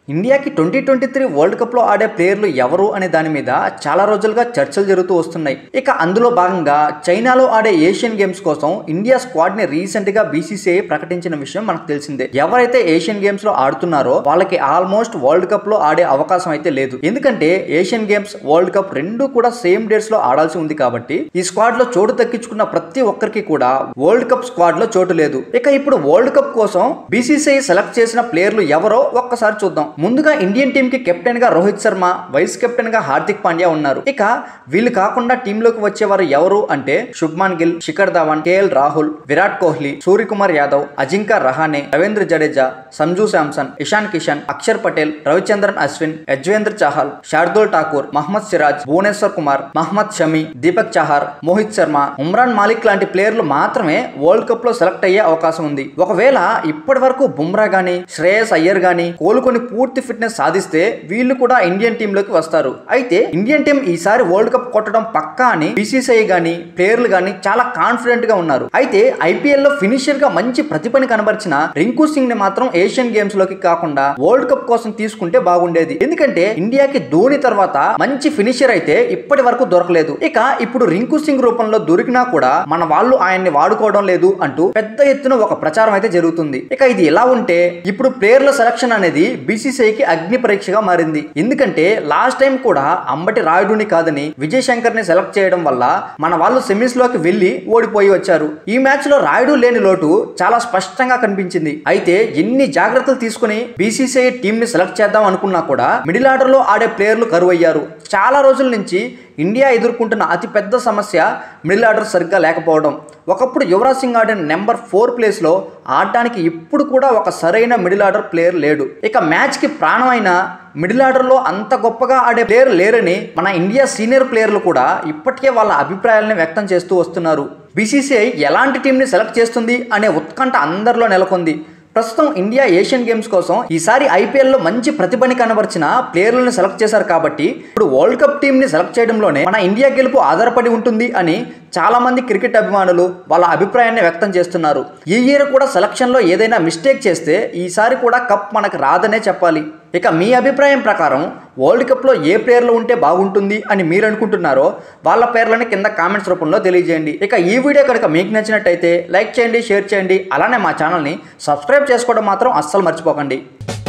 ఇండియాకి twenty twenty three world cup లో ఆడే ప్లేయర్లు ఎవరు అనే దాని మీద చాలా రోజులుగా చర్చలు జరుగుతూ వస్తున్నాయి ఇక అందులో భాగంగా చైనాలో ఆడే ఏషియన్ గేమ్స్ కోసం ఇండియా స్క్వాడ్ ని రీసెంట్ గా బీసీసీఐ ప్రకటించిన విషయం మనకు తెలిసిందే ఎవరైతే ఏషియన్ గేమ్స్ లో ఆడుతున్నారో వాళ్ళకి ఆల్మోస్ట్ వరల్డ్ కప్ లో ఆడే అవకాశం అయితే లేదు ఎందుకంటే ఏషియన్ గేమ్స్ వరల్డ్ కప్ రెండు కూడా సేమ్ డేట్స్ లో ఆడాల్సి ఉంది కాబట్టి ఈ స్క్వాడ్ లో చోటు దక్కించుకున్న ప్రతి ఒక్కరికి కూడా వరల్డ్ కప్ స్క్వాడ్ లో చోటు లేదు ఇక ఇప్పుడు వరల్డ్ కప్ కోసం బీసీసీఐ సెలెక్ట్ చేసిన ప్లేయర్లు ఎవరో ఒక్కసారి చూద్దాం ముందుగా ఇండియన్ టీం కి కెప్టెన్ గా రోహిత్ శర్మ వైస్ కెప్టెన్ గా హార్దిక్ పాండ్యా ఉన్నారు ఇక వీళ్ళు కాకుండా టీంలోకి వచ్చేవారు ఎవరు అంటే శుభ్మాన్ గిల్ శిఖర్ ధవన్ కేఎల్ రాహుల్ విరాట్ కోహ్లీ సూర్యకుమార్ యాదవ్ అజింకా రహానే రవీంద్ర జడేజా సంజు శాంసన్ ఇషాన్ కిషన్ అక్షర్ పటేల్ రవిచంద్రన్ అశ్విన్ యజ్వేంద్ర చాహల్ శార్దూల్ ఠాకూర్ మహమ్మద్ సిరాజ్ భువనేశ్వర్ కుమార్ మహమ్మద్ షమి దీపక్ చహార్ మోహిత్ శర్మ ఉమ్రాన్ మాలిక్ లాంటి ప్లేయర్లు మాత్రమే వరల్డ్ కప్ లో సెలెక్ట్ అయ్యే అవకాశం ఉంది ఒకవేళ ఇప్పటి వరకు బుమ్రా గానీ శ్రేయస్ అయ్యర్ గానీ కోలుకొని పూర్తి ఫిట్నెస్ సాధిస్తే వీళ్ళు కూడా ఇండియన్ టీమ్ లోకి వస్తారు అయితే ఇండియన్ టీం ఈసారి వరల్డ్ కప్ కొట్టడం పక్కా అని బీసీసీఐ గానీ ప్లేయర్లు గానీ చాలా కాన్ఫిడెంట్ గా ఉన్నారు అయితే ఐపీఎల్ లో ఫినిషర్ గా మంచి ప్రతిభని కనబరిచిన రింకు సింగ్ ని మాత్రం ఏషియన్ గేమ్స్ లోకి కాకుండా వరల్డ్ కప్ కోసం తీసుకుంటే బాగుండేది ఎందుకంటే ఇండియాకి ధోని తర్వాత మంచి ఫినిషర్ అయితే ఇప్పటి వరకు దొరకలేదు ఇక ఇప్పుడు రింకు సింగ్ రూపంలో దొరికినా కూడా మన వాళ్ళు ఆయన్ని వాడుకోవడం లేదు అంటూ పెద్ద ఎత్తున ఒక ప్రచారం అయితే జరుగుతుంది ఇక ఇది ఎలా ఉంటే ఇప్పుడు ప్లేయర్ల సెలక్షన్ అనేది బీసీసీఐకి అగ్ని పరీక్షగా మారింది ఎందుకంటే లాస్ట్ టైం కూడా అంబటి రాయుడుని కాదని విజయ్ శంకర్ ని సెలెక్ట్ చేయడం వల్ల మన వాళ్ళు సెమీస్ లోకి వెళ్లి ఓడిపోయి వచ్చారు ఈ మ్యాచ్ లో రాయుడు లేని లోటు చాలా స్పష్టంగా కనిపించింది అయితే ఎన్ని జాగ్రత్తలు తీసుకుని బీసీసీఐ టీం ని సెలెక్ట్ చేద్దాం అనుకున్నా కూడా మిడిల్ ఆర్డర్ లో ఆడే ప్లేయర్లు కరువయ్యారు చాలా రోజుల నుంచి ఇండియా ఎదుర్కొంటున్న అతిపెద్ద సమస్య మిడిల్ ఆర్డర్ సరిగ్గా లేకపోవడం ఒకప్పుడు యువరాజ్ సింగ్ ఆడిన నెంబర్ ఫోర్ ప్లేస్లో ఆడటానికి ఇప్పుడు కూడా ఒక సరైన మిడిల్ ఆర్డర్ ప్లేయర్ లేడు ఇక మ్యాచ్కి ప్రాణమైన మిడిల్ ఆర్డర్లో అంత గొప్పగా ఆడే ప్లేయర్ లేరని మన ఇండియా సీనియర్ ప్లేయర్లు కూడా ఇప్పటికే వాళ్ళ అభిప్రాయాలను వ్యక్తం చేస్తూ వస్తున్నారు బీసీసీఐ ఎలాంటి టీంని సెలెక్ట్ చేస్తుంది అనే ఉత్కంఠ అందరిలో నెలకొంది ప్రస్తుతం ఇండియా ఏషియన్ గేమ్స్ కోసం ఈసారి ఐపీఎల్లో మంచి ప్రతిభని కనబరిచిన ప్లేయర్లను సెలెక్ట్ చేశారు కాబట్టి ఇప్పుడు వరల్డ్ కప్ టీంని సెలెక్ట్ చేయడంలోనే మన ఇండియా గెలుపు ఆధారపడి ఉంటుంది అని చాలా మంది క్రికెట్ అభిమానులు వాళ్ళ అభిప్రాయాన్ని వ్యక్తం చేస్తున్నారు ఈ ఇయర్ కూడా సెలక్షన్లో ఏదైనా మిస్టేక్ చేస్తే ఈసారి కూడా కప్ మనకు రాదనే చెప్పాలి ఇక మీ అభిప్రాయం ప్రకారం వరల్డ్ కప్లో ఏ ప్లేయర్లు ఉంటే బాగుంటుంది అని మీరు అనుకుంటున్నారో వాళ్ళ పేర్లని కింద కామెంట్స్ రూపంలో తెలియజేయండి ఇక ఈ వీడియో కనుక మీకు నచ్చినట్టయితే లైక్ చేయండి షేర్ చేయండి అలానే మా ఛానల్ని సబ్స్క్రైబ్ చేసుకోవడం మాత్రం అస్సలు మర్చిపోకండి